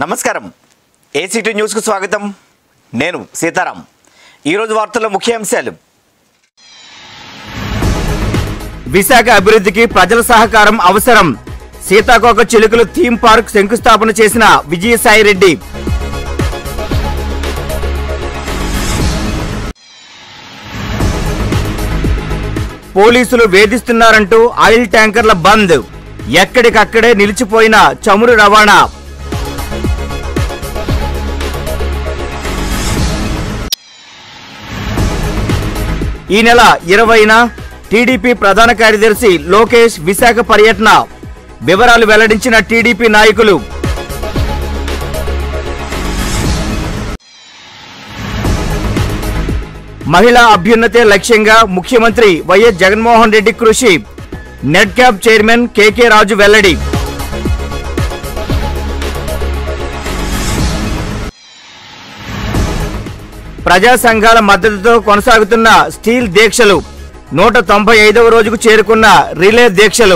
నమస్కారం ఏసీటీ న్యూస్కు స్వాగతం నేను సీతారాం ఈరోజు వార్తల్లో ముఖ్యాంశాలు విశాఖ అభివృద్ధికి ప్రజల సహకారం అవసరం సీతాకోక చిలుకలు థీమ్ పార్క్ శంకుస్థాపన చేసిన విజయసాయిరెడ్డి పోలీసులు వేధిస్తున్నారంటూ ఆయిల్ ట్యాంకర్ల బంద్ ఎక్కడికక్కడే నిలిచిపోయిన చమురు రవాణా ఈ నెల ఇరవైన టీడీపీ ప్రధాన కార్యదర్శి లోకేష్ విశాఖ పర్యటన వివరాలు వెల్లడించిన టీడీపీ నాయకులు మహిళా అభ్యున్నతే లక్ష్యంగా ముఖ్యమంత్రి వైఎస్ జగన్మోహన్ రెడ్డి కృషి నెట్ క్యాప్ చైర్మన్ కేకే రాజు వెల్లడి ప్రజా సంఘాల మద్దతుతో కొనసాగుతున్న స్టీల్ దీక్షలు నూట తొంభై ఐదవ రోజుకు చేరుకున్న రిలే దీక్షలు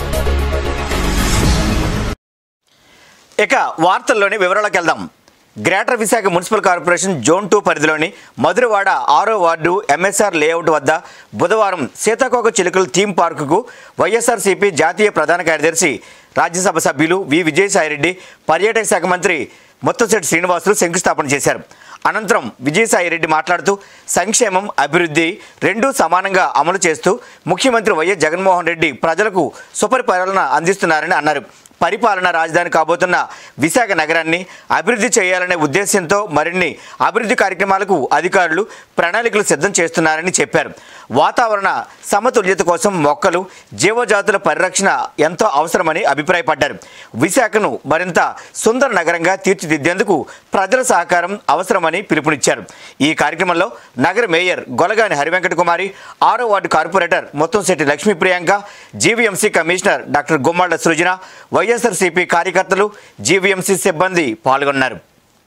ఇక వార్తల్లోని వివరాలకు వెళ్దాం greater Visakha municipal corporation zone two పరిధిలోని మధురవాడ ఆరో వార్డు ఎంఎస్ఆర్ లేఅవుట్ వద్ద బుధవారం సీతాకోక చిలుకల థీమ్ పార్కుకు వైఎస్ఆర్సీపీ జాతీయ ప్రధాన కార్యదర్శి రాజ్యసభ సభ్యులు వి విజయసాయిరెడ్డి పర్యాటక శాఖ మంత్రి ముత్తంశెట్టి శ్రీనివాసులు శంకుస్థాపన చేశారు అనంతరం విజయసాయిరెడ్డి మాట్లాడుతూ సంక్షేమం అభివృద్ధి రెండూ సమానంగా అమలు చేస్తూ ముఖ్యమంత్రి వైఎస్ జగన్మోహన్ రెడ్డి ప్రజలకు సుపరిపాలన అందిస్తున్నారని అన్నారు పరిపాలన రాజధాని కాబోతున్న విశాఖ నగరాన్ని అభివృద్ధి చేయాలనే ఉద్దేశంతో మరిన్ని అభివృద్ధి కార్యక్రమాలకు అధికారులు ప్రణాళికలు సిద్ధం చేస్తున్నారని చెప్పారు వాతావరణ సమతుల్యత కోసం మొక్కలు జీవజాతుల పరిరక్షణ ఎంతో అవసరమని అభిప్రాయపడ్డారు విశాఖను మరింత సుందర నగరంగా తీర్చిదిద్దేందుకు ప్రజల సహకారం అవసరమని పిలుపునిచ్చారు ఈ కార్యక్రమంలో నగర మేయర్ గొలగాని హరివెంకట కుమారి ఆరో ward corporator Mottamsetti Lakshmi Priyanka GVMC commissioner doctor Gummalla Srujana YSRCP కార్యకర్తలు జీవీఎంసీ సిబ్బంది పాల్గొన్నారు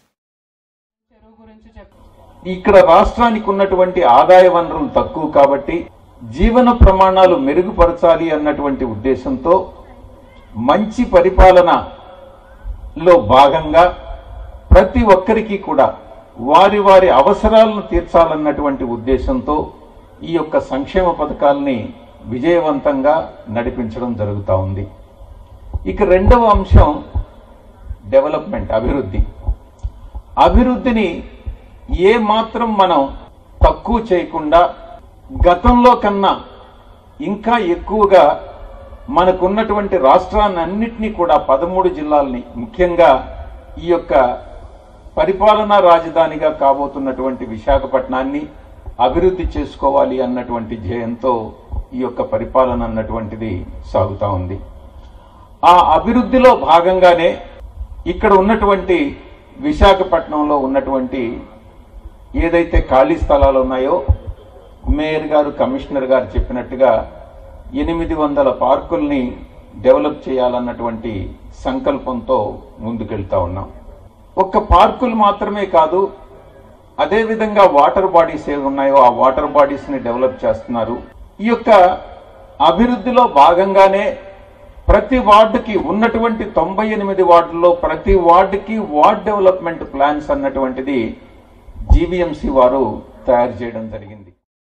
ఇక్కడ రాష్ట్రానికి ఉన్నటువంటి ఆదాయ వనరులు తక్కువ కాబట్టి జీవన ప్రమాణాలు మెరుగుపరచాలి అన్నటువంటి ఉద్దేశంతో మంచి పరిపాలనలో భాగంగా ప్రతి ఒక్కరికి కూడా వారి వారి అవసరాలను తీర్చాలన్నటువంటి ఉద్దేశంతో ఈ యొక్క సంక్షేమ పథకాల్ని విజయవంతంగా నడిపించడం జరుగుతూ ఉంది ఇక రెండవ అంశం డెవలప్మెంట్ అభివృద్ధి అభివృద్ధిని ఏ మాత్రం మనం తక్కువ చేయకుండా గతంలో కన్నా ఇంకా ఎక్కువగా మనకున్నటువంటి రాష్ట్రాలన్నింటినీ కూడా పదమూడు జిల్లాల్ని ముఖ్యంగా ఈ యొక్క పరిపాలనా రాజధానిగా కాబోతున్నటువంటి విశాఖపట్నాన్ని అభివృద్ధి చేసుకోవాలి అన్నటువంటి ధ్యేయంతో ఈ యొక్క పరిపాలన అన్నటువంటిది సాగుతా ఉంది ఆ అభివృద్ధిలో భాగంగానే ఇక్కడ ఉన్నటువంటి విశాఖపట్నంలో ఉన్నటువంటి ఏదైతే ఖాళీ స్థలాలు ఉన్నాయో మేయర్ గారు కమిషనర్ గారు చెప్పినట్టుగా ఎనిమిది వందల పార్కుల్ని డెవలప్ చేయాలన్నటువంటి సంకల్పంతో ముందుకెళ్తా ఉన్నాం ఒక్క పార్కులు మాత్రమే కాదు అదేవిధంగా వాటర్ బాడీస్ ఏవి ఉన్నాయో ఆ వాటర్ బాడీస్ ని డెవలప్ చేస్తున్నారు ఈ యొక్క అభివృద్ధిలో భాగంగానే ప్రతి వార్డుకి ఉన్నటువంటి తొంభై ఎనిమిది వార్డుల్లో ప్రతి వార్డుకి వార్డ్ డెవలప్మెంట్ ప్లాన్స్ అన్నటువంటిది జీవీఎంసీ వారు తయారు చేయడం జరిగింది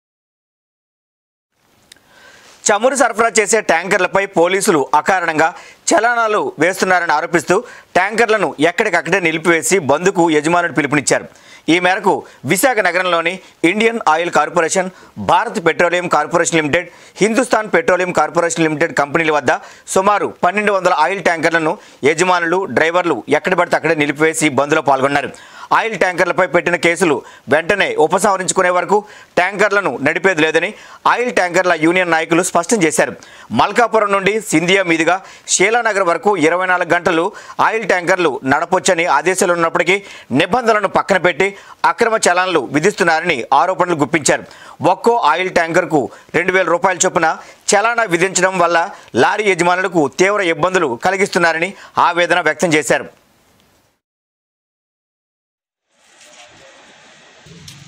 చమురు సరఫరా చేసే ట్యాంకర్లపై పోలీసులు అకారణంగా చలానాలు వేస్తున్నారని ఆరోపిస్తూ ట్యాంకర్లను ఎక్కడికక్కడే నిలిపివేసి బంద్కు యజమానులు పిలుపునిచ్చారు ఈ మేరకు విశాఖ నగరంలోని Indian Oil Corporation Bharat Petroleum Corporation Limited Hindustan Petroleum Corporation Limited కంపెనీల వద్ద సుమారు పన్నెండు వందల ఆయిల్ ట్యాంకర్లను యజమానులు డ్రైవర్లు ఎక్కడి పడితే అక్కడే నిలిపివేసి బంద్లో పాల్గొన్నారు ఆయిల్ ట్యాంకర్లపై పెట్టిన కేసులు వెంటనే ఉపసంహరించుకునే వరకు ట్యాంకర్లను నడిపేది లేదని ఆయిల్ ట్యాంకర్ల యూనియన్ నాయకులు స్పష్టం చేశారు మల్కాపురం నుండి సింధియా మీదుగా షీలానగర్ వరకు ఇరవై నాలుగు గంటలు ఆయిల్ ట్యాంకర్లు నడపొచ్చని ఆదేశాలు ఉన్నప్పటికీ నిబంధనలను పక్కన పెట్టి అక్రమ చలాన్లు విధిస్తున్నారని ఆరోపణలు గుప్పించారు ఒక్కో ఆయిల్ ట్యాంకర్కు రెండు వేల రూపాయల చొప్పున చలానా విధించడం వల్ల లారీ యజమానులకు తీవ్ర ఇబ్బందులు కలిగిస్తున్నారని ఆవేదన వ్యక్తం చేశారు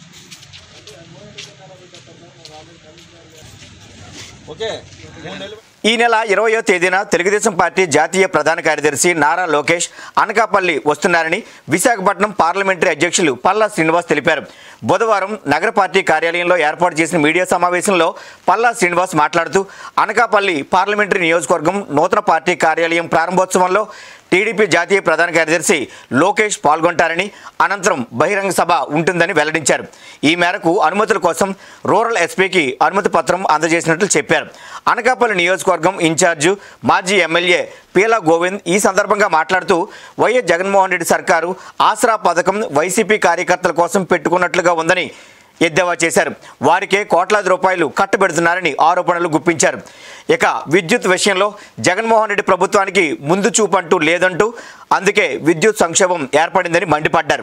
ఓకే మూడు నెలలు ఈ నెల ఇరవయో తేదీన తెలుగుదేశం పార్టీ జాతీయ ప్రధాన కార్యదర్శి నారా లోకేష్ అనకాపల్లి వస్తున్నారని విశాఖపట్నం పార్లమెంటరీ అధ్యక్షులు పల్లా శ్రీనివాస్ తెలిపారు బుధవారం నగర పార్టీ కార్యాలయంలో ఏర్పాటు చేసిన మీడియా సమావేశంలో పల్లా శ్రీనివాస్ మాట్లాడుతూ అనకాపల్లి పార్లమెంటరీ నియోజకవర్గం నూతన పార్టీ కార్యాలయం ప్రారంభోత్సవంలో టీడీపీ జాతీయ ప్రధాన కార్యదర్శి లోకేష్ పాల్గొంటారని అనంతరం బహిరంగ సభ ఉంటుందని వెల్లడించారు ఈ మేరకు అనుమతుల కోసం రూరల్ ఎస్పీకి అనుమతి పత్రం అందజేసినట్లు చెప్పారు అనకాపల్లి నియోజకవర్గం ఇన్ఛార్జు మాజీ ఎమ్మెల్యే పీలా గోవింద్ ఈ సందర్భంగా మాట్లాడుతూ వైఎస్ జగన్మోహన్ రెడ్డి సర్కారు ఆసరా పథకం వైసీపీ కార్యకర్తల కోసం పెట్టుకున్నట్లుగా ఉందని ఎద్దేవా చేశారు వారికే కోట్లాది రూపాయలు కట్టబెడుతున్నారని ఆరోపణలు గుప్పించారు ఇక విద్యుత్ విషయంలో జగన్మోహన్ రెడ్డి ప్రభుత్వానికి ముందు చూపంటూ లేదంటూ అందుకే విద్యుత్ సంక్షోభం ఏర్పడిందని మండిపడ్డారు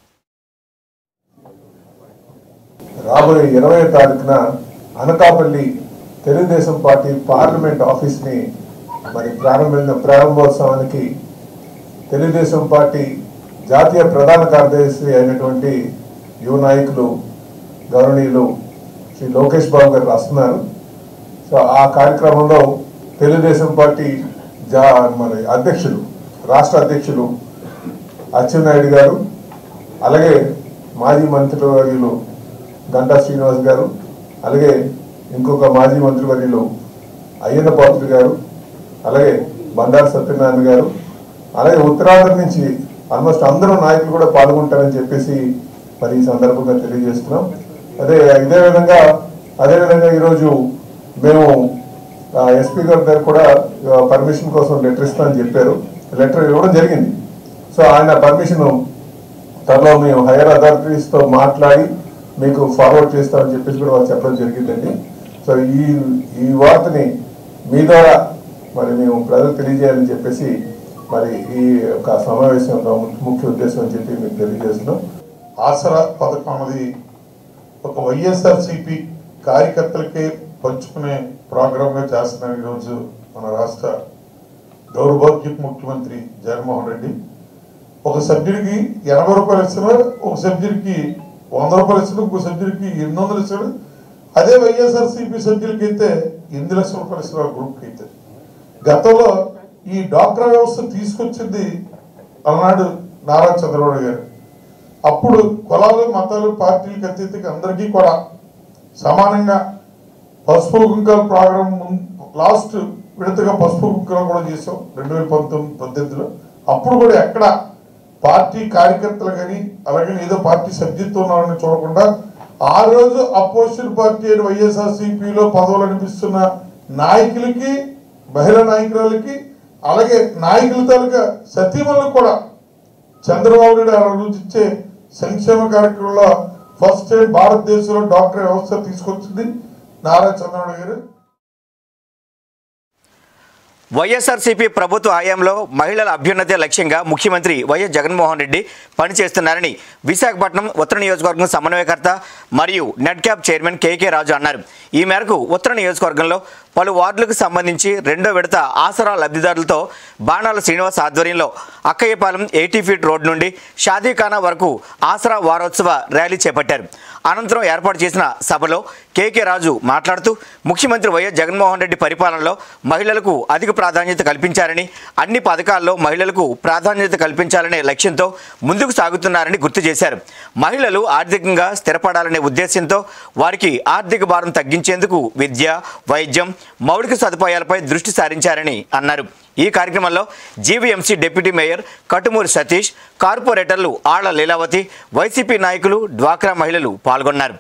రాబోయే ఇరవై తారీఖున అనకాపల్లి తెలుగుదేశం పార్టీ పార్లమెంట్ ఆఫీస్ని మరి ప్రారంభించిన ప్రారంభోత్సవానికి తెలుగుదేశం పార్టీ జాతీయ ప్రధాన కార్యదర్శి అయినటువంటి యువ నాయకులు గౌరవనీయులు శ్రీ లోకేష్ బాబు గారు వస్తున్నారు సో ఆ కార్యక్రమంలో తెలుగుదేశం పార్టీ జా మరి అధ్యక్షులు రాష్ట్ర అధ్యక్షులు అచ్చెన్నాయుడు గారు అలాగే మాజీ మంత్రివర్యులు గంటా శ్రీనివాస్ గారు అలాగే ఇంకొక మాజీ మంత్రివర్యులు అయ్యన్న పాత్రుడు గారు అలాగే బండారు సత్యనారాయణ గారు అలాగే ఉత్తరాంధ్ర నుంచి ఆల్మోస్ట్ అందరూ నాయకులు కూడా పాల్గొంటారని చెప్పేసి మరి ఈ సందర్భంగా తెలియజేస్తున్నాం అదే ఇదే విధంగా అదే విధంగా ఈరోజు మేము ఎస్పీ గారి దగ్గర కూడా పర్మిషన్ కోసం లెటర్ ఇస్తామని చెప్పారు లెటర్ ఇవ్వడం జరిగింది సో ఆయన పర్మిషన్ త్వరలో మేము హైయర్ అథారిటీస్తో మాట్లాడి మీకు ఫార్వర్డ్ చేస్తామని చెప్పేసి కూడా వాళ్ళు చెప్పడం జరిగిందండి సో ఈ ఈ వార్తని మీ ద్వారా మరి మేము ప్రజలకు తెలియజేయాలని చెప్పేసి మరి ఈ యొక్క సమావేశం యొక్క ముఖ్య ఉద్దేశం అని చెప్పి మీకు తెలియజేస్తున్నాం ఆసరా పథకం అనేది ఒక వైఎస్ఆర్సిపి కార్యకర్తలకే పంచుకునే ప్రోగ్రామ్గా చేస్తున్నారు ఈరోజు మన రాష్ట్ర దౌర్భాగ్య ముఖ్యమంత్రి జగన్మోహన్ రెడ్డి ఒక సభ్యుడికి ఎనభై రూపాయలు ఇస్తున్నారు ఒక సభ్యుడికి వంద రూపాయలు ఇస్తున్నారు ఇంకో సభ్యుడికి ఎనిమిది వందలు ఇస్తాడు అదే వైఎస్ఆర్సీపీ సభ్యులకి అయితే ఎనిమిది లక్షల రూపాయలు ఇస్తున్నారు ఆ గ్రూప్కి అయితే గతంలో ఈ డాక్టర్ వ్యవస్థ తీసుకొచ్చింది అలనాడు నారా చంద్రబాబు గారు అప్పుడు కులాలు మతాలు పార్టీలకు అతీతంగా అందరికీ కూడా సమానంగా పసుపు కుంకాల ప్రోగ్రాం లాస్ట్ విడతగా పసుపు కుంకాలు కూడా చేసాం రెండు వేల పంతొమ్మిది పద్దెనిమిదిలో అప్పుడు కూడా ఎక్కడ పార్టీ కార్యకర్తలు కానీ అలాగే ఏదో పార్టీ సభ్యత్వం ఉన్నారని చూడకుండా ఆ రోజు అపోజిషన్ పార్టీ అయిన వైఎస్ఆర్సీపీలో పదవులు అనిపిస్తున్న నాయకులకి మహిళా నాయకురాలకి అలాగే నాయకుల తాలూకా సతీమణులకు కూడా చంద్రబాబు నాయుడు ఆ రోజు ఇచ్చే సంక్షేమ కార్యక్రమంలో ఫస్ట్ టైం భారతదేశంలో డాక్టర్ వ్యవస్థ తీసుకొచ్చింది నారా చంద్రబాబు గారు వైఎస్ఆర్సీపీ ప్రభుత్వ హయాంలో మహిళల అభ్యున్నతే లక్ష్యంగా ముఖ్యమంత్రి వైఎస్ జగన్మోహన్ రెడ్డి పనిచేస్తున్నారని విశాఖపట్నం ఉత్తర నియోజకవర్గం సమన్వయకర్త మరియు నెట్ క్యాప్ చైర్మన్ కేకే రాజు అన్నారు ఈ మేరకు ఉత్తర నియోజకవర్గంలో పలు వార్డులకు సంబంధించి రెండో విడత ఆసరా లబ్ధిదారులతో బాణాల శ్రీనివాస్ ఆధ్వర్యంలో అక్కయ్యపాలెం ఎయిటీ ఫీట్ రోడ్ నుండి షాదీఖానా వరకు ఆసరా వారోత్సవ ర్యాలీ చేపట్టారు అనంతరం ఏర్పాటు చేసిన సభలో కేకే రాజు మాట్లాడుతూ ముఖ్యమంత్రి వైఎస్ జగన్మోహన్ రెడ్డి పరిపాలనలో మహిళలకు అధిక ప్రాధాన్యత కల్పించారని అన్ని పథకాల్లో మహిళలకు ప్రాధాన్యత కల్పించాలనే లక్ష్యంతో ముందుకు సాగుతున్నారని గుర్తు చేశారు మహిళలు ఆర్థికంగా స్థిరపడాలనే ఉద్దేశంతో వారికి ఆర్థిక భారం తగ్గించేందుకు విద్య వైద్యం మౌలిక సదుపాయాలపై దృష్టి సారించారని అన్నారు ఈ కార్యక్రమంలో GVMC deputy mayor Katumuri Satish కార్పొరేటర్లు ఆళ్ల లీలావతి వైసీపీ నాయకులు డ్వాక్రా మహిళలు పాల్గొన్నారు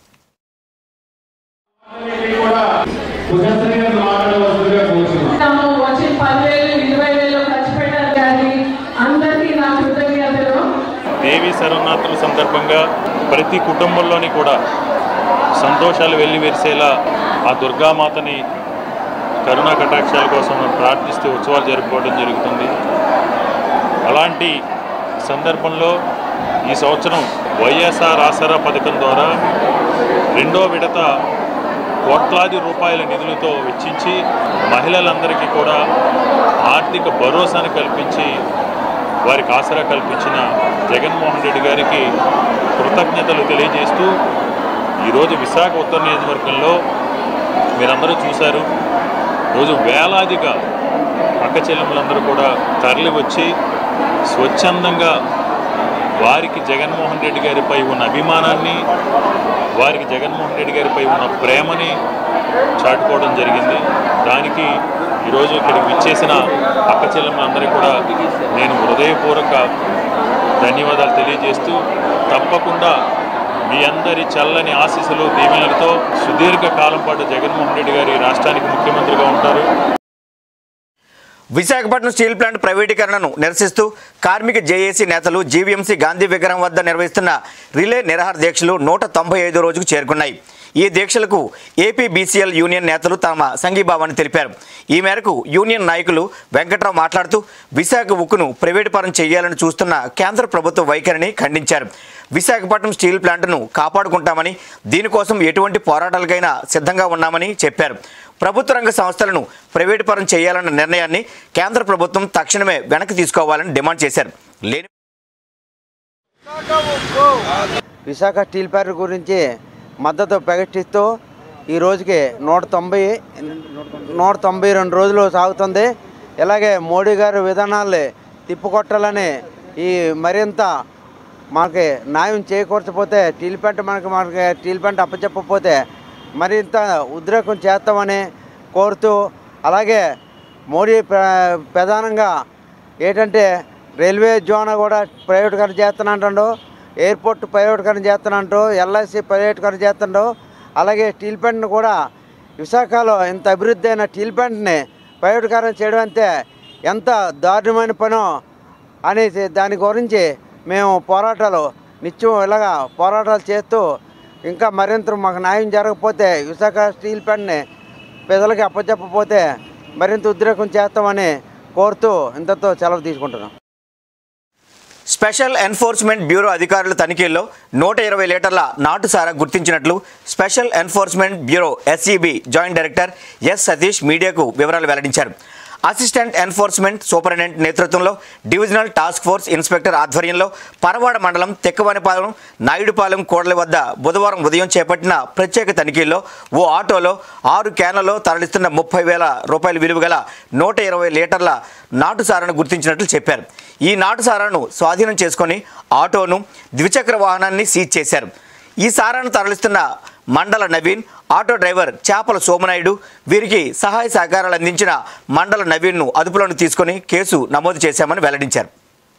తాము వచ్చి పదివేలు ఇరవై వేలు ఖర్చు పెట్టారు కానీ అందరికీ నా కృతజ్ఞతలు దేవి శరణార్థుల సందర్భంగా ప్రతి కుటుంబంలోని కూడా సంతోషాలు వెళ్ళి విరిసేలా ఆ దుర్గామాతని కరుణా కటాక్షాల కోసం మనం ప్రార్థిస్తూ ఉత్సవాలు జరుపుకోవడం జరుగుతుంది అలాంటి సందర్భంలో ఈ సంవత్సరం వైఎస్ఆర్ ఆసరా పథకం ద్వారా రెండో విడత కోట్లాది రూపాయల నిధులతో వెచ్చించి మహిళలందరికీ కూడా ఆర్థిక భరోసాను కల్పించి వారికి ఆసరా కల్పించిన జగన్మోహన్ రెడ్డి గారికి కృతజ్ఞతలు తెలియజేస్తూ ఈరోజు విశాఖ ఉత్తర నియోజకవర్గంలో మీరందరూ చూశారు రోజు వేలాదిగా అక్క చెల్లెములందరూ కూడా తరలి వచ్చి స్వచ్ఛందంగా వారికి జగన్మోహన్ రెడ్డి గారిపై ఉన్న అభిమానాన్ని వారికి జగన్మోహన్ రెడ్డి గారిపై ఉన్న ప్రేమని చాటుకోవడం జరిగింది దానికి ఈరోజు ఇక్కడికి విచ్చేసిన అక్క చెల్లెమ్మలందరికీ కూడా నేను హృదయపూర్వక ధన్యవాదాలు తెలియజేస్తూ తప్పకుండా మీ అందరి చల్లని ఆశీస్సులు దీవెనలతో సుదీర్ఘ కాలం పాటు జగన్మోహన్ రెడ్డి గారి రాష్ట్రానికి ముఖ్యమంత్రిగా ఉంటారు విశాఖపట్నం స్టీల్ ప్లాంట్ ప్రైవేటీకరణను నిరసిస్తూ కార్మిక జేఏసీ నేతలు జీవీఎంసీ గాంధీ విగ్రహం వద్ద నిర్వహిస్తున్న రిలే నిరాహార దీక్షలు నూట తొంభై ఐదో రోజుకు చేరుకున్నాయి ఈ దీక్షలకు ఏపీ బీసీఎల్ యూనియన్ నేతలు తమ సంఘీభావాన్ని తెలిపారు ఈ మేరకు యూనియన్ నాయకులు వెంకట్రావు మాట్లాడుతూ విశాఖ ఉక్కును ప్రైవేటు పరం చేయాలని చూస్తున్న కేంద్ర ప్రభుత్వ వైఖరిని ఖండించారు విశాఖపట్నం స్టీల్ ప్లాంట్ను కాపాడుకుంటామని దీనికోసం ఎటువంటి పోరాటాలకైనా సిద్ధంగా ఉన్నామని చెప్పారు ప్రభుత్వ రంగ సంస్థలను ప్రైవేటు పరం చేయాలన్న నిర్ణయాన్ని కేంద్ర ప్రభుత్వం తక్షణమే వెనక్కి తీసుకోవాలని డిమాండ్ చేశారు లేని విశాఖ స్టీల్ ప్లాంట్ గురించి మద్దతు ప్రకటిస్తూ ఈ రోజుకి నూట తొంభై నూట తొంభై రెండు రోజులు సాగుతుంది ఇలాగే మోడీ గారి విధానాలు తిప్పుకొట్టాలని ఈ మరింత మనకి న్యాయం చేకూర్చకపోతే స్టీల్ ప్లాంట్ మనకి మనకి స్టీల్ ప్లాంట్ అప్పచెప్పకపోతే మరింత ఉద్రేకం చేస్తామని కోరుతూ అలాగే మోడీ ప్ర- ప్రధానంగా ఏంటంటే రైల్వే జోన్ కూడా ప్రైవేట్కరణ చేస్తానంటాడు ఎయిర్పోర్ట్ ప్రైవేట్కరణ చేస్తానంటూ ఎల్ఐసి ప్రైవేట్కరణ చేస్తాడు అలాగే స్టీల్ ప్లాంట్ని కూడా విశాఖలో ఇంత అభివృద్ధి అయిన స్టీల్ ప్లాంట్ని ప్రైవేట్కరణ చేయడం అంటే ఎంత దారుణమైన పనో అనేసి దాని గురించి మేము పోరాటాలు నిత్యం ఇలాగా పోరాటాలు చేస్తూ ఇంకా మరింత మాకు న్యాయం జరగకపోతే విశాఖ స్టీల్ ప్లాంట్ని ప్రజలకి అప్పచెప్పకపోతే మరింత ఉద్రేకం చేస్తామని కోరుతూ ఇంతతో సెలవు తీసుకుంటున్నాం స్పెషల్ ఎన్ఫోర్స్మెంట్ బ్యూరో అధికారుల తనిఖీల్లో నూట ఇరవై లీటర్ల నాటు సారా గుర్తించినట్లు special enforcement bureau SEB joint director S Satish మీడియాకు వివరాలు వెల్లడించారు అసిస్టెంట్ ఎన్ఫోర్స్మెంట్ సూపరింటెండెంట్ నేతృత్వంలో డివిజనల్ టాస్క్ ఫోర్స్ ఇన్స్పెక్టర్ ఆధ్వర్యంలో పరవాడ మండలం తెక్కవనిపాలెం నాయుడుపాలెం కోడలి వద్ద బుధవారం ఉదయం చేపట్టిన ప్రత్యేక తనిఖీల్లో ఓ ఆటోలో ఆరు క్యాన్లలో తరలిస్తున్న ముప్పై వేల రూపాయల విలువ గల నూట ఇరవై లీటర్ల నాటు సారాను గుర్తించినట్లు చెప్పారు ఈ నాటు సారాను స్వాధీనం చేసుకొని ఆటోను ద్విచక్ర వాహనాన్ని సీజ్ చేశారు ఈ సారాను తరలిస్తున్న మండల నవీన్ ఆటో డ్రైవర్ చేపల సోమనాయుడు వీరికి సహాయ సహకారాలు అందించిన మండల నవీన్ను అదుపులోకి తీసుకొని కేసు నమోదు చేశామని వెల్లడించారు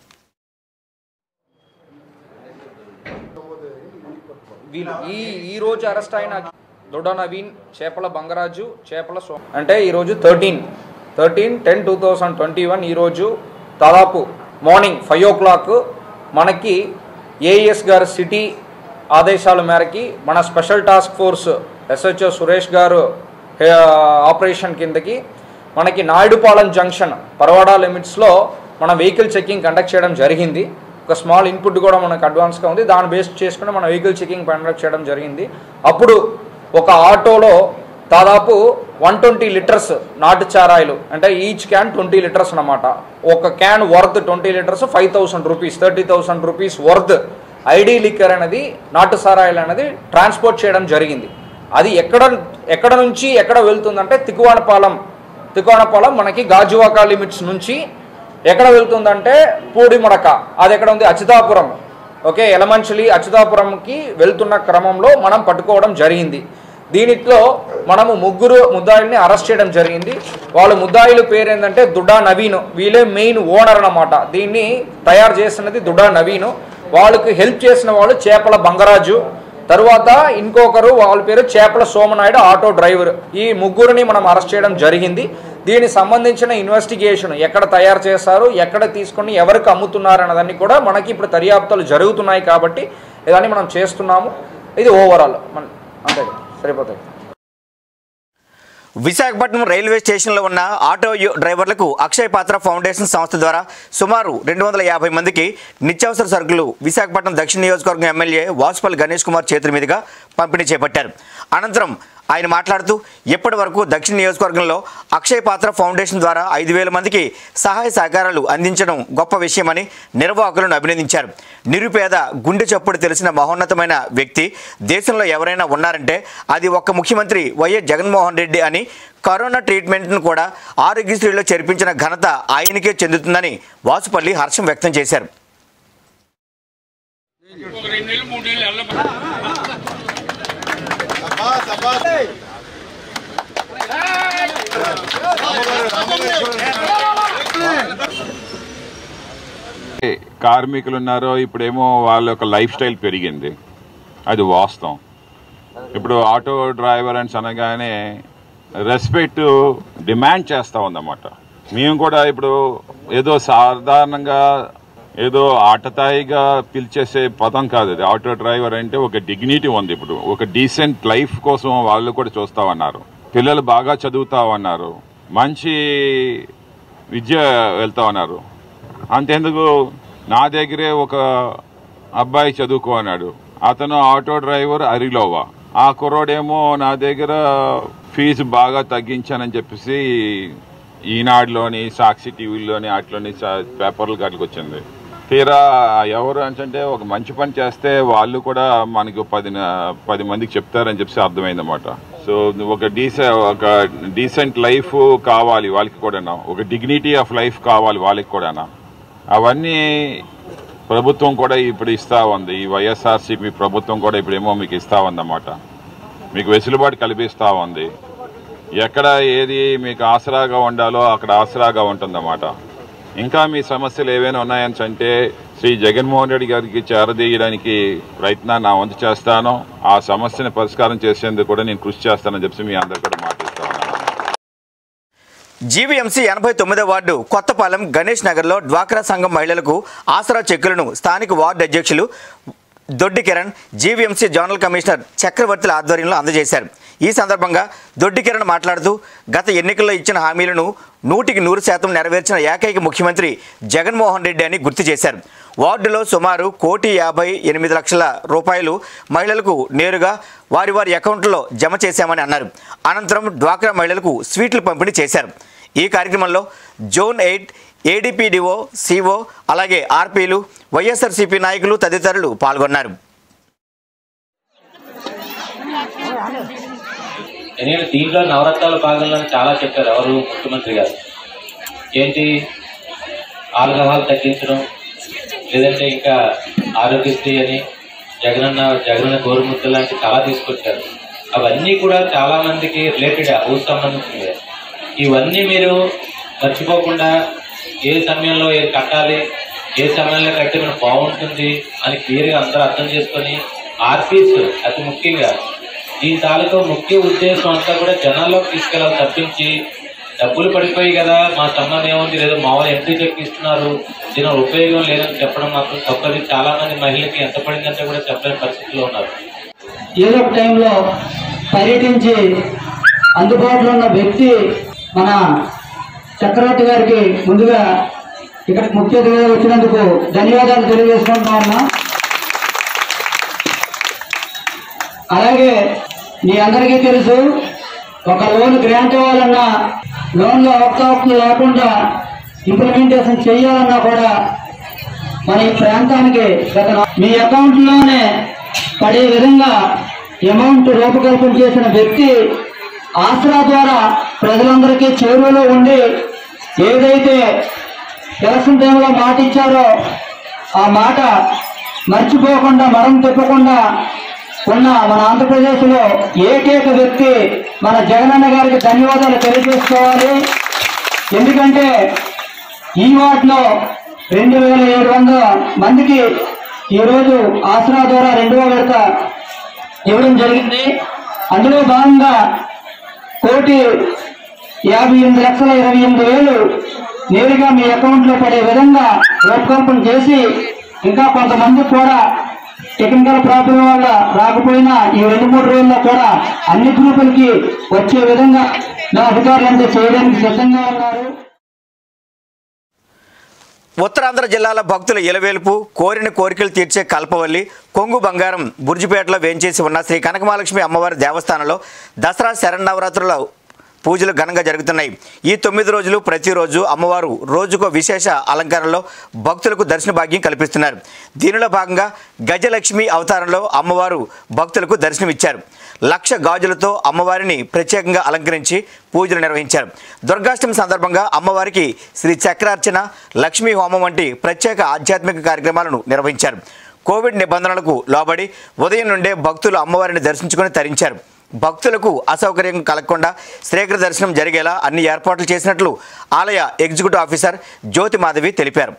వీళ్ళు ఈ ఈ రోజు అరెస్ట్ అయిన దొడ నవీన్ చేపల బంగరాజు చేపల సో అంటే ఈరోజు thirteen thirteen ten two thousand twenty one ఈరోజు దాదాపు మార్నింగ్ ఫైవ్ ఓ క్లాక్ మనకి ఏఎస్ గారు సిటీ ఆదేశాల మేరకి మన special task force SHO Suresh గారు ఏ, ఆపరేషన్ కిందకి మనకి నాయుడుపాలెం జంక్షన్ పరవాడ లిమిట్స్లో మన వెహికల్ చెకింగ్ కండక్ట్ చేయడం జరిగింది ఒక స్మాల్ ఇన్పుట్ కూడా మనకు అడ్వాన్స్గా ఉంది దాన్ని బేస్ చేసుకుని మన వెహికల్ చెకింగ్ కండక్ట్ చేయడం జరిగింది అప్పుడు ఒక ఆటోలో దాదాపు వన్ ట్వంటీ లిటర్స్ నాటు చారాయిలు అంటే ఈచ్ క్యాన్ ట్వంటీ లిటర్స్ అన్నమాట ఒక can worth twenty litres five thousand rupees thirty thousand rupees worth ID liquor అనేది నాటు సారాయిలు అనేది ట్రాన్స్పోర్ట్ చేయడం జరిగింది అది ఎక్కడ ఎక్కడ నుంచి ఎక్కడ వెళ్తుందంటే తికువానపాలెం తికువానపాలెం మనకి గాజువాక లిమిట్స్ నుంచి ఎక్కడ వెళ్తుందంటే పూడిముడక అది ఎక్కడ ఉంది అచ్యుతాపురం ఓకే ఎలమంచిలి అచ్యుతాపురంకి వెళ్తున్న క్రమంలో మనం పట్టుకోవడం జరిగింది దీనిలో మనము ముగ్గురు ముద్దాయిల్ని అరెస్ట్ చేయడం జరిగింది వాళ్ళ ముద్దాయిల పేరు ఏంటంటే దుడా నవీన్ వీళ్ళే మెయిన్ ఓనర్ అన్నమాట దీన్ని తయారు చేస్తున్నది దుడా నవీన్ వాళ్ళకి హెల్ప్ చేసిన వాళ్ళు చేపల బంగరాజు తరువాత ఇంకొకరు వాళ్ళ పేరు చేపల సోమనాయుడు ఆటో డ్రైవర్ ఈ ముగ్గురిని మనం అరెస్ట్ చేయడం జరిగింది దీనికి సంబంధించిన ఇన్వెస్టిగేషన్ ఎక్కడ తయారు చేస్తారు ఎక్కడ తీసుకొని ఎవరికి అమ్ముతున్నారు అన్నదాన్ని కూడా మనకి ఇప్పుడు దర్యాప్తులు జరుగుతున్నాయి కాబట్టి ఇదాన్ని మనం చేస్తున్నాము ఇది ఓవరాల్ మన అంతే సరిపోతాయి విశాఖపట్నం రైల్వే స్టేషన్లో ఉన్న ఆటో యు- డ్రైవర్లకు అక్షయ్ పాత్ర ఫౌండేషన్ సంస్థ ద్వారా సుమారు రెండు వందల యాభై మందికి నిత్యావసర సరుకులు విశాఖపట్నం దక్షిణ నియోజకవర్గం ఎమ్మెల్యే వాసుపల్లి గణేష్ కుమార్ చేతుల మీదుగా పంపిణీ చేపట్టారు అనంతరం ఆయన మాట్లాడుతూ ఇప్పటి వరకు దక్షిణ నియోజకవర్గంలో అక్షయ పాత్ర ఫౌండేషన్ ద్వారా ఐదు వేల మందికి సహాయ సహకారాలు అందించడం గొప్ప విషయమని నిర్వాహకులను అభినందించారు నిరుపేద గుండె చప్పుడు తెలిసిన మహోన్నతమైన వ్యక్తి దేశంలో ఎవరైనా ఉన్నారంటే అది ఒక్క ముఖ్యమంత్రి వైఎస్ జగన్మోహన్ రెడ్డి అని కరోనా ట్రీట్మెంట్ను కూడా ఆరోగ్యశ్రీలో చేర్పించిన ఘనత ఆయనకే చెందుతుందని వాసుపల్లి హర్షం వ్యక్తం చేశారు కార్మికులు ఉన్నారో ఇప్పుడేమో వాళ్ళ యొక్క లైఫ్ స్టైల్ పెరిగింది అది వాస్తవం ఇప్పుడు ఆటో డ్రైవర్ అని అనగానే రెస్పెక్ట్ డిమాండ్ చేస్తూ ఉందన్నమాట మేము కూడా ఇప్పుడు ఏదో సాధారణంగా ఏదో ఆటతాయిగా పిలిచేసే పదం కాదు అది ఆటో డ్రైవర్ అంటే ఒక డిగ్నిటీ ఉంది ఇప్పుడు ఒక డీసెంట్ లైఫ్ కోసం వాళ్ళు కూడా చూస్తా ఉన్నారు పిల్లలు బాగా చదువుతా ఉన్నారు మంచి విద్య వెళ్తా ఉన్నారు అంతేందుకు నా దగ్గరే ఒక అబ్బాయి చదువుకో అన్నాడు అతను ఆటో డ్రైవర్ అరిలోవా ఆ కుర్రోడేమో నా దగ్గర ఫీజు బాగా తగ్గించానని చెప్పేసి ఈనాడులోని సాక్షి టీవీలోని వాటిలోని పేపర్లు గట్లకి వచ్చింది తీరా ఎవరు అంటే ఒక మంచి పని చేస్తే వాళ్ళు కూడా మనకు పది న- పది మందికి చెప్తారని చెప్పి అర్థమైందన్నమాట సో ఒక డీసె ఒక డీసెంట్ లైఫ్ కావాలి వాళ్ళకి కూడానా ఒక డిగ్నిటీ ఆఫ్ లైఫ్ కావాలి వాళ్ళకి కూడానా అవన్నీ ప్రభుత్వం కూడా ఇప్పుడు ఇస్తా ఉంది ఈ వైఎస్ఆర్సీపీ ప్రభుత్వం కూడా ఇప్పుడేమో మీకు ఇస్తా ఉందన్నమాట మీకు వెసులుబాటు కల్పిస్తా ఉంది ఎక్కడ ఏది మీకు ఆసరాగా ఉండాలో అక్కడ ఆసరాగా ఉంటుందన్నమాట ఇంకా మీ సమస్యలు ఏవైనా ఉన్నాయని అంటే శ్రీ జగన్మోహన్ రెడ్డి గారికి చేరదీయడానికి ప్రయత్నాన్ని నా వంతు చేస్తాను ఆ సమస్యను పరిష్కారం చేసేందుకు కూడా నేను కృషి చేస్తానని చెప్పి మీ అందరు కూడా మాట్లాడుతా ఉన్నాను జీవీఎంసీ ఎనభై తొమ్మిదో వార్డు కొత్తపాలెం గణేష్ నగర్లో డ్వాక్రా సంఘం మహిళలకు ఆసరా చెక్కులను స్థానిక వార్డు అధ్యక్షులు Doddi Kiran GVMC zonal commissioner Chakravarthula ఆధ్వర్యంలో అందజేశారు ఈ సందర్భంగా దొడ్డి కిరణ్ మాట్లాడుతూ గత ఎన్నికల్లో ఇచ్చిన హామీలను నూటికి నూరు శాతం నెరవేర్చిన ఏకైక ముఖ్యమంత్రి జగన్మోహన్ రెడ్డి అని గుర్తు చేశారు వార్డులో సుమారు కోటి యాభై ఎనిమిది లక్షల రూపాయలు మహిళలకు నేరుగా వారి వారి అకౌంట్లో జమ చేశామని అన్నారు అనంతరం డ్వాక్రా మహిళలకు స్వీట్లు పంపిణీ చేశారు ఈ కార్యక్రమంలో జోన్ ఎయిట్ ఏడీపీడీఓ సిఓ అలాగే ఆర్పీలు వైఎస్ఆర్సీపీ నాయకులు తదితరులు పాల్గొన్నారు ఎందుకంటే దీంట్లో నవరత్నాల భాగంలో చాలా చెప్పారు ఎవరు ముఖ్యమంత్రి గారు ఏంటి ఆల్కహాల్ తగ్గించడం లేదంటే ఇంకా ఆరోగ్యశ్రీ అని జగనన్న జగనన్న గోరుముద్ద లాంటి చాలా తీసుకొచ్చారు అవన్నీ కూడా చాలా మందికి రిలేటెడ్ ఊరు సంబంధించినవి ఇవన్నీ మీరు మర్చిపోకుండా ఏ సమయంలో ఏది కట్టాలి ఏ సమయంలో కడితే మనకు బాగుంటుంది అని క్లియర్గా అందరూ అర్థం చేసుకొని ఆర్పీస్ అతి ముఖ్యంగా దీని తాలూకా ముఖ్య ఉద్దేశం అంతా కూడా జనాల్లోకి తీసుకెళ్ళాలి తప్పించి డబ్బులు పడిపోయి కదా మా సంబంధం ఏముంది లేదా మామూలు ఎంట్రీ చెక్ ఇస్తున్నారు దీని ఉపయోగం లేదని చెప్పడం మాత్రం తప్పది చాలా మంది మహిళలకి ఎంత పడిందంటే కూడా చెప్పలేని పరిస్థితిలో ఉన్నారు ఏదో ఒక టైంలో పర్యటించి అందుబాటులో ఉన్న వ్యక్తి మన చక్రవర్తి గారికి ముందుగా ఇక్కడికి ముఖ్య అతిథిగా వచ్చినందుకు ధన్యవాదాలు తెలియజేసుకుంటున్నా అలాగే మీ అందరికీ తెలుసు ఒక లోన్ గ్రాంట్ అవ్వాలన్నా లోన్లో అవకాశం లేకుండా ఇంప్లిమెంటేషన్ చేయాలన్నా కూడా మన ఈ ప్రాంతానికి గత నా- మీ అకౌంట్లోనే పడే విధంగా అమౌంట్ రూపకల్పన చేసిన వ్యక్తి ఆసరా ద్వారా ప్రజలందరికీ చేరువలో ఉండి ఏదైతే ఎలక్షన్ టైంలో మాట ఇచ్చారో ఆ మాట మర్చిపోకుండా మరం తిప్పకుండా ఉన్న మన ఆంధ్రప్రదేశ్లో ఏకైక వ్యక్తి మన జగనన్న గారికి ధన్యవాదాలు తెలియజేసుకోవాలి ఎందుకంటే ఈ వార్డులో రెండు వేల ఏడు వందల మందికి ఈరోజు ఆసరా ద్వారా రెండవ విడత ఇవ్వడం జరిగింది అందులో భాగంగా కోటి యాభై ఎనిమిది లక్షల ఇరవై ఎనిమిది వేలు నేరుగా మీ అకౌంట్లో పడే విధంగా రూపకల్పన చేసి ఇంకా కొంతమంది కూడా టెక్నికల్ ప్రాబ్లం వల్ల రాకపోయినా ఈ రెండు మూడు రోజుల్లో కూడా అన్ని గ్రూపులకి వచ్చే విధంగా మా అధికారులంతా చేయడానికి సిద్ధంగా ఉన్నారు ఉత్తరాంధ్ర జిల్లాల భక్తుల ఇలవేలుపు కోరిన కోరికలు తీర్చే కల్పవల్లి కొంగు బంగారం బుర్జిపేటలో వేంచేసి ఉన్న శ్రీ కనకమహాలక్ష్మి అమ్మవారి దేవస్థానంలో దసరా శరన్నవరాత్రుల పూజలు ఘనంగా జరుగుతున్నాయి ఈ తొమ్మిది రోజులు ప్రతిరోజు అమ్మవారు రోజుకో విశేష అలంకరణలో భక్తులకు దర్శన భాగ్యం కల్పిస్తున్నారు దీనిలో భాగంగా గజలక్ష్మి అవతారంలో అమ్మవారు భక్తులకు దర్శనమిచ్చారు లక్ష గాజులతో అమ్మవారిని ప్రత్యేకంగా అలంకరించి పూజలు నిర్వహించారు దుర్గాష్టమి సందర్భంగా అమ్మవారికి శ్రీ చక్రార్చన లక్ష్మీ హోమం వంటి ప్రత్యేక ఆధ్యాత్మిక కార్యక్రమాలను నిర్వహించారు కోవిడ్ నిబంధనలకు లోబడి ఉదయం నుండే భక్తులు అమ్మవారిని దర్శించుకుని తరించారు భక్తులకు అసౌకర్యం కలగకుండా శ్రీఘ్ర దర్శనం జరిగేలా అన్ని ఏర్పాట్లు చేసినట్లు ఆలయ ఎగ్జిక్యూటివ్ ఆఫీసర్ జ్యోతి మాధవి తెలిపారు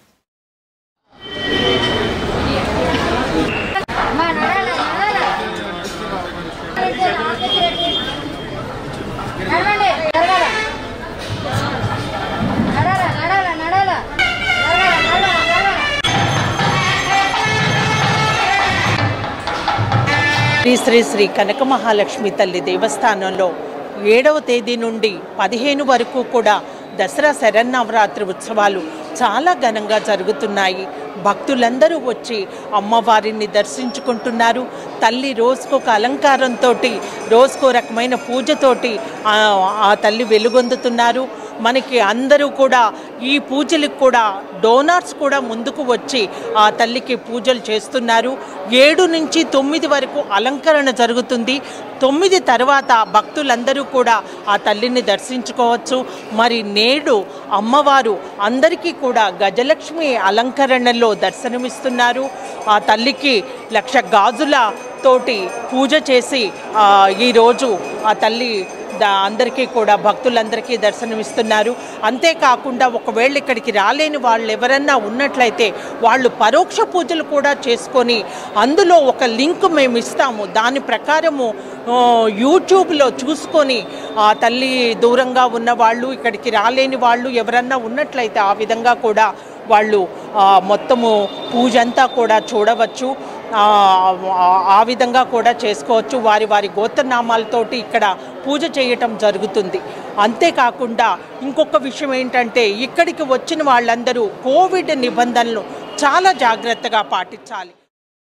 శ్రీ శ్రీ శ్రీ కనక మహాలక్ష్మి తల్లి దేవస్థానంలో ఏడవ తేదీ నుండి పదిహేను వరకు కూడా దసరా శరన్నవరాత్రి ఉత్సవాలు చాలా ఘనంగా జరుగుతున్నాయి భక్తులందరూ వచ్చి అమ్మవారిని దర్శించుకుంటున్నారు తల్లి రోజుకొక అలంకారంతో రోజుకో రకమైన పూజతోటి ఆ ఆ తల్లి వెలుగొందుతున్నారు మనకి అందరూ కూడా ఈ పూజలకు కూడా డోనార్స్ కూడా ముందుకు వచ్చి ఆ తల్లికి పూజలు చేస్తున్నారు ఏడు నుంచి తొమ్మిది వరకు అలంకరణ జరుగుతుంది తొమ్మిది తర్వాత భక్తులందరూ కూడా ఆ తల్లిని దర్శించుకోవచ్చు మరి నేడు అమ్మవారు అందరికీ కూడా గజలక్ష్మి అలంకరణలో దర్శనమిస్తున్నారు ఆ తల్లికి లక్ష గాజుల తోటి పూజ చేసి ఆ, ఈరోజు ఆ తల్లి ద- అందరికీ కూడా భక్తులందరికీ దర్శనమిస్తున్నారు అంతేకాకుండా ఒకవేళ ఇక్కడికి రాలేని వాళ్ళు ఎవరన్నా ఉన్నట్లయితే వాళ్ళు పరోక్ష పూజలు కూడా చేసుకొని అందులో ఒక లింక్ మేము ఇస్తాము దాని ప్రకారము ఆ, యూట్యూబ్లో చూసుకొని ఆ తల్లి దూరంగా ఉన్న వాళ్ళు ఇక్కడికి రాలేని వాళ్ళు ఎవరన్నా ఉన్నట్లయితే ఆ విధంగా కూడా వాళ్ళు ఆ, మొత్తము పూజ అంతా కూడా చూడవచ్చు ఆ, ఆ- ఆ విధంగా కూడా చేసుకోవచ్చు వారి వారి గోత్రనామాలతోటి ఇక్కడ పూజ చేయటం జరుగుతుంది అంతేకాకుండా ఇంకొక విషయం ఏంటంటే ఇక్కడికి వచ్చిన వాళ్ళందరూ కోవిడ్ నిబంధనలు చాలా జాగ్రత్తగా పాటించాలి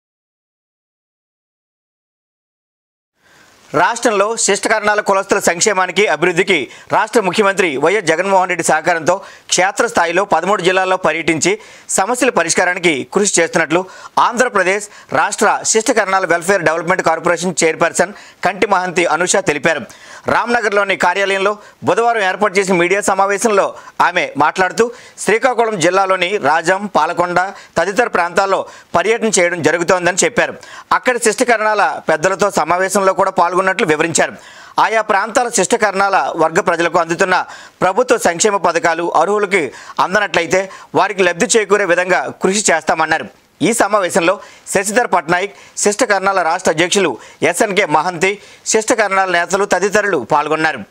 రాష్ట్రంలో శిష్టకరణాల కులస్తుల సంక్షేమానికి అభివృద్ధికి రాష్ట్ర ముఖ్యమంత్రి వైఎస్ జగన్మోహన్ రెడ్డి సహకారంతో క్షేత్రస్థాయిలో పదమూడు జిల్లాల్లో పర్యటించి సమస్యల పరిష్కారానికి కృషి చేస్తున్నట్లు ఆంధ్రప్రదేశ్ రాష్ట్ర శిష్టకరణాల welfare development corporation chairperson Kanti Mahanti Anusha తెలిపారు రామ్నగర్లోని కార్యాలయంలో బుధవారం ఏర్పాటు చేసిన మీడియా సమావేశంలో ఆమె మాట్లాడుతూ శ్రీకాకుళం జిల్లాలోని రాజం పాలకొండ తదితర ప్రాంతాల్లో పర్యటన చేయడం జరుగుతోందని చెప్పారు అక్కడి శిష్టకరణాల పెద్దలతో సమావేశంలో కూడా పాల్గొన్నట్లు వివరించారు ఆయా ప్రాంతాల శిష్టకరణాల వర్గ ప్రజలకు అందుతున్న ప్రభుత్వ సంక్షేమ పథకాలు అర్హులకి అందనట్లయితే వారికి లబ్ధి చేకూరే విధంగా కృషి చేస్తామన్నారు ఈ సమావేశంలో శశిధర్ పట్నాయక్ శిష్టకర్ణాల రాష్ట్ర అధ్యక్షులు ఎస్ఎన్కే మహంతి శిష్టకర్ణాల నేతలు తదితరులు పాల్గొన్నారు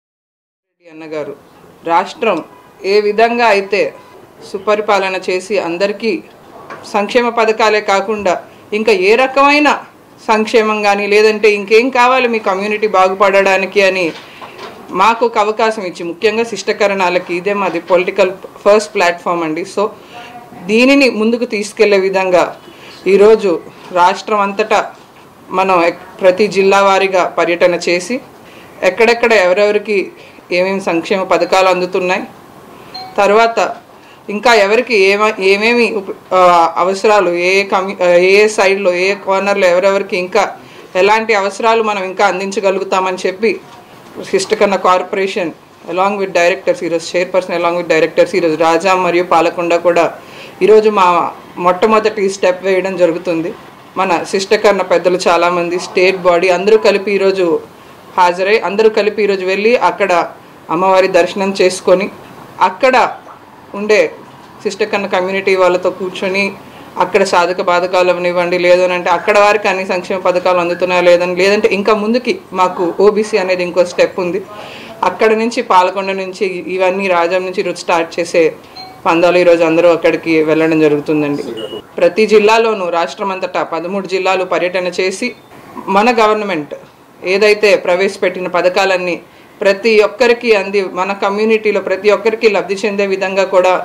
అన్నగారు రాష్ట్రం ఏ విధంగా అయితే సుపరిపాలన చేసి అందరికీ సంక్షేమ పథకాలే కాకుండా ఇంకా ఏ రకమైన సంక్షేమం కానీ లేదంటే ఇంకేం కావాలి మీ కమ్యూనిటీ బాగుపడడానికి అని మాకు ఒక అవకాశం ఇచ్చి ముఖ్యంగా శిష్టకరణాలకి ఇదే మాది పొలిటికల్ ఫస్ట్ ప్లాట్ఫామ్ అండి సో దీనిని ముందుకు తీసుకెళ్లే విధంగా ఈరోజు రాష్ట్రం అంతటా మనం ఎక్- ప్రతి జిల్లా వారీగా పర్యటన చేసి ఎక్కడెక్కడ ఎవరెవరికి ఏమేమి సంక్షేమ పథకాలు అందుతున్నాయి తర్వాత ఇంకా ఎవరికి ఏమ ఏమేమి ఉప- ఆ, అవసరాలు ఏ కమ్యూ ఏ సైడ్లో ఏ కార్నర్లో ఎవరెవరికి ఇంకా ఎలాంటి అవసరాలు మనం ఇంకా అందించగలుగుతామని చెప్పి శిష్టకన్న కార్పొరేషన్ అలాంగ్ విత్ డైరెక్టర్స్ ఈరోజు చైర్పర్సన్ అలాంగ్ విత్ డైరెక్టర్స్ ఈరోజు రాజా మరియు పాలకొండ కూడా ఈరోజు మా మొట్టమొదటి స్టెప్ వేయడం జరుగుతుంది మన శిష్టకర్ణ పెద్దలు చాలామంది స్టేట్ బాడీ అందరూ కలిపి ఈరోజు హాజరై అందరూ కలిపి ఈరోజు వెళ్ళి అక్కడ అమ్మవారి దర్శనం చేసుకొని అక్కడ ఉండే శిష్టకన్న కమ్యూనిటీ వాళ్ళతో కూర్చొని అక్కడ సాధక బాధకాలు అవనివ్వండి లేదు అని అంటే అక్కడ వారికి అన్ని సంక్షేమ పథకాలు అందుతున్నాయా లేదని లేదంటే ఇంకా ముందుకి మాకు ఓబీసీ అనేది ఇంకో స్టెప్ ఉంది అక్కడ నుంచి పాలకొండ నుంచి ఇవన్నీ రాజం నుంచి ఈరోజు స్టార్ట్ చేసే పందాలు ఈరోజు అందరూ అక్కడికి వెళ్ళడం జరుగుతుందండి ప్రతి జిల్లాలోనూ రాష్ట్రం అంతటా పదమూడు జిల్లాలు పర్యటన చేసి మన గవర్నమెంట్ ఏదైతే ప్రవేశపెట్టిన పథకాలన్నీ ప్రతి ఒక్కరికి అంది మన కమ్యూనిటీలో ప్రతి ఒక్కరికి లబ్ధి చెందే విధంగా కూడా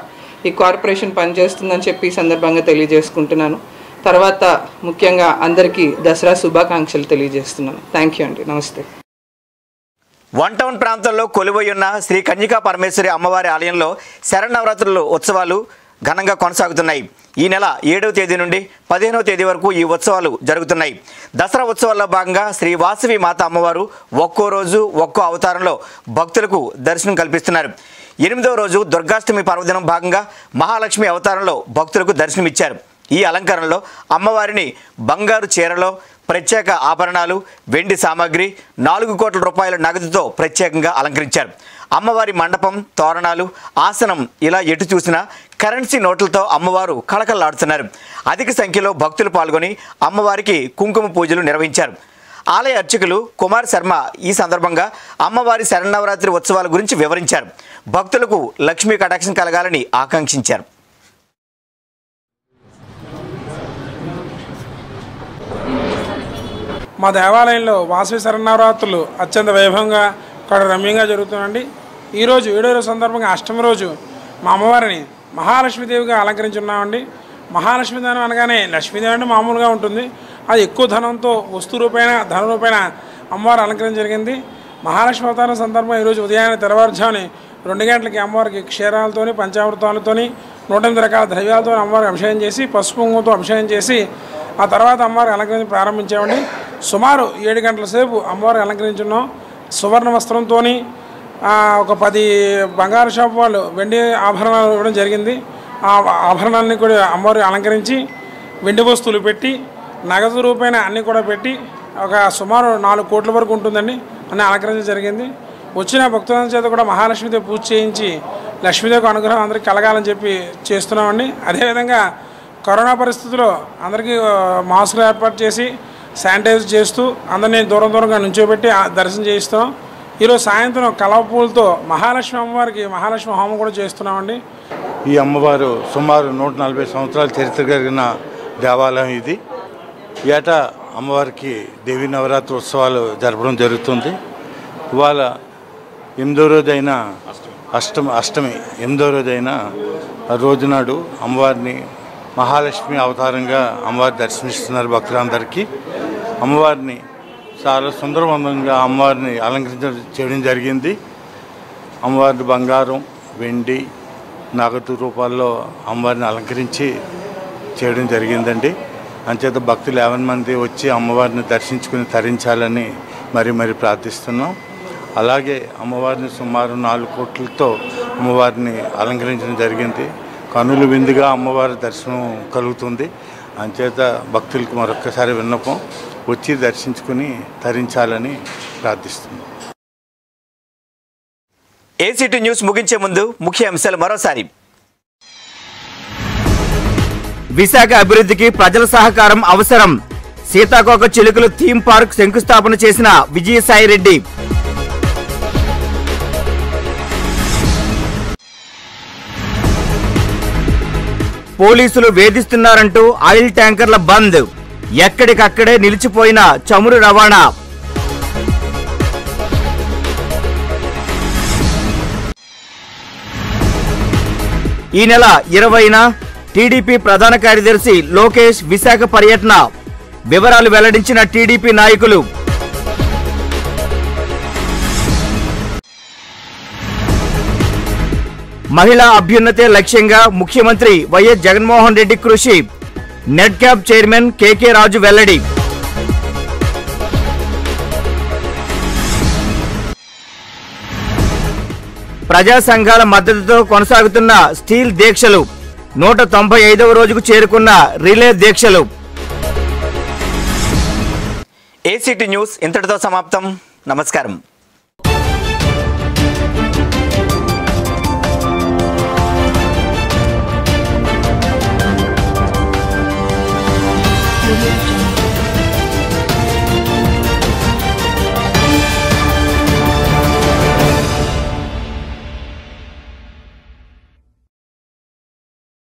ఈ కార్పొరేషన్ పనిచేస్తుందని చెప్పి ఈ సందర్భంగా తెలియజేసుకుంటున్నాను తర్వాత ముఖ్యంగా అందరికీ దసరా శుభాకాంక్షలు తెలియజేస్తున్నాను థ్యాంక్ యూ అండి నమస్తే వన్ టౌన్ ప్రాంతంలో కొలువై ఉన్న శ్రీ కన్యకా పరమేశ్వరి అమ్మవారి ఆలయంలో శరణవరాత్రులు ఉత్సవాలు ఘనంగా కొనసాగుతున్నాయి ఈ నెల ఏడవ తేదీ నుండి పదిహేనవ తేదీ వరకు ఈ ఉత్సవాలు జరుగుతున్నాయి దసరా ఉత్సవాల్లో భాగంగా శ్రీ వాసవి మాత అమ్మవారు ఒక్కో రోజు ఒక్కో అవతారంలో భక్తులకు దర్శనం కల్పిస్తున్నారు ఎనిమిదవ రోజు దుర్గాష్టమి పర్వదినం భాగంగా మహాలక్ష్మి అవతారంలో భక్తులకు దర్శనమిచ్చారు ఈ అలంకరణలో అమ్మవారిని బంగారు చీరలో ప్రత్యేక ఆభరణాలు వెండి సామాగ్రి నాలుగు కోట్ల రూపాయల నగదుతో ప్రత్యేకంగా అలంకరించారు అమ్మవారి మండపం తోరణాలు ఆసనం ఇలా ఎటు చూసినా కరెన్సీ నోట్లతో అమ్మవారు కళకళలాడుతున్నారు అధిక సంఖ్యలో భక్తులు పాల్గొని అమ్మవారికి కుంకుమ పూజలు నిర్వహించారు ఆలయ అర్చకులు కుమార్ శర్మ ఈ సందర్భంగా అమ్మవారి శరణవరాత్రి ఉత్సవాల గురించి వివరించారు భక్తులకు లక్ష్మీ కటాక్షం కలగాలని ఆకాంక్షించారు మా దేవాలయంలో వాసవి శరణవరాత్రులు అత్యంత వైభవంగా ఇక్కడ రమ్యంగా జరుగుతుందండి ఈరోజు ఏడో రోజు సందర్భంగా అష్టమి రోజు మా అమ్మవారిని మహాలక్ష్మీదేవిగా అలంకరించున్నామండి మహాలక్ష్మీదేవి అనగానే లక్ష్మీదేవి అంటే మామూలుగా ఉంటుంది అది ఎక్కువ ధనంతో వస్తు రూపేణ ధన రూపేణ అమ్మవారు అలంకరించడం జరిగింది మహాలక్ష్మి అవతారం సందర్భంగా ఈరోజు ఉదయాన్నే తెల్లవారుజాముని రెండు గంటలకి అమ్మవారికి క్షీరాలతోని పంచామృతాలతోని నూట ఎనిమిది రకాల ద్రవ్యాలతో అమ్మవారికి అభిషేకం చేసి పసుపు కుంకుమతో అభిషేకం చేసి ఆ తర్వాత అమ్మవారికి అలంకరించి ప్రారంభించామండి సుమారు ఏడు గంటల సేపు అమ్మవారికి అలంకరించున్నాం సువర్ణ వస్త్రంతో ఒక పది బంగారు షాప్ వాళ్ళు వెండి ఆభరణాలు ఇవ్వడం జరిగింది ఆ ఆభరణాలని కూడా అమ్మవారికి అలంకరించి వెండి వస్తువులు పెట్టి నగదు రూపైన అన్నీ కూడా పెట్టి ఒక సుమారు నాలుగు కోట్ల వరకు ఉంటుందండి అన్ని అలంకరించడం జరిగింది వచ్చిన భక్తుల చేత కూడా మహాలక్ష్మీదేవి పూజ చేయించి లక్ష్మీదేవికి అనుగ్రహం అందరికీ కలగాలని చెప్పి చేస్తున్నామండి అదేవిధంగా కరోనా పరిస్థితుల్లో అందరికీ ఆ, మాస్కులు ఏర్పాటు చేసి శానిటైజ్ చేస్తూ అందరినీ దూరం దూరంగా నుంచోబెట్టి ఆ దర్శనం చేయిస్తున్నాం ఈరోజు సాయంత్రం కలవ పూలతో మహాలక్ష్మి అమ్మవారికి మహాలక్ష్మి హోమం కూడా చేస్తున్నామండి ఈ అమ్మవారు సుమారు నూట నలభై సంవత్సరాల చరిత్ర కలిగిన దేవాలయం ఇది ఏటా అమ్మవారికి దేవీ నవరాత్రి ఉత్సవాలు జరపడం జరుగుతుంది ఇవాళ ఎనిమిదో రోజైన అష్టమి అష్టమి ఎనిమిదో రోజైన ఆ రోజునాడు అమ్మవారిని మహాలక్ష్మి అవతారంగా అమ్మవారి దర్శనిస్తున్నారు భక్తులందరికీ అమ్మవారిని చాలా సుందరవంతంగా అమ్మవారిని అలంకరించడం చేయడం జరిగింది అమ్మవారిని బంగారం వెండి నగదు రూపాల్లో అమ్మవారిని అలంకరించి చేయడం జరిగిందండి అంచేత భక్తులు యావన్ మంది వచ్చి అమ్మవారిని దర్శించుకుని తరించాలని మరి మరి ప్రార్థిస్తున్నాం అలాగే అమ్మవారిని సుమారు నాలుగు కోట్లతో అమ్మవారిని అలంకరించడం జరిగింది కనులు విందుగా అమ్మవారి దర్శనం కలుగుతుంది అంచేత భక్తులకు మరొక్కసారి విన్నపం వచ్చి దర్శించుకుని తరించాలని ప్రార్థిస్తున్నాం ఏసీటీ న్యూస్ ముగించే ముందు ముఖ్య అంశాలు మరోసారి విశాఖ అభివృద్ధికి ప్రజల సహకారం అవసరం సీతాకోక చిలుకలు థీమ్ పార్క్ శంకుస్థాపన చేసిన విజయసాయి రెడ్డి పోలీసులు వేధిస్తున్నారంటూ ఆయిల్ ట్యాంకర్ల బంద్ ఎక్కడికక్కడే నిలిచిపోయిన చమురు రవాణా ఈ నెల ఇరవైన టీడీపీ ప్రధాన కార్యదర్శి లోకేష్ విశాఖ పర్యటన వివరాలు వెల్లడించిన టీడీపీ నాయకులు మహిళా అభ్యున్నతే లక్ష్యంగా ముఖ్యమంత్రి వైఎస్ జగన్మోహన్ రెడ్డి కృషి నెట్ క్యాప్ చైర్మన్ కేకే రాజు వెల్లడి ప్రజా సంఘాల మద్దతుతో కొనసాగుతున్న స్టీల్ దీక్షలు నూట తొంభై ఐదవ రోజుకు చేరుకున్న రిలే దీక్షలు ఏసీటీ న్యూస్ ఇంతటితో సమాప్తం నమస్కారం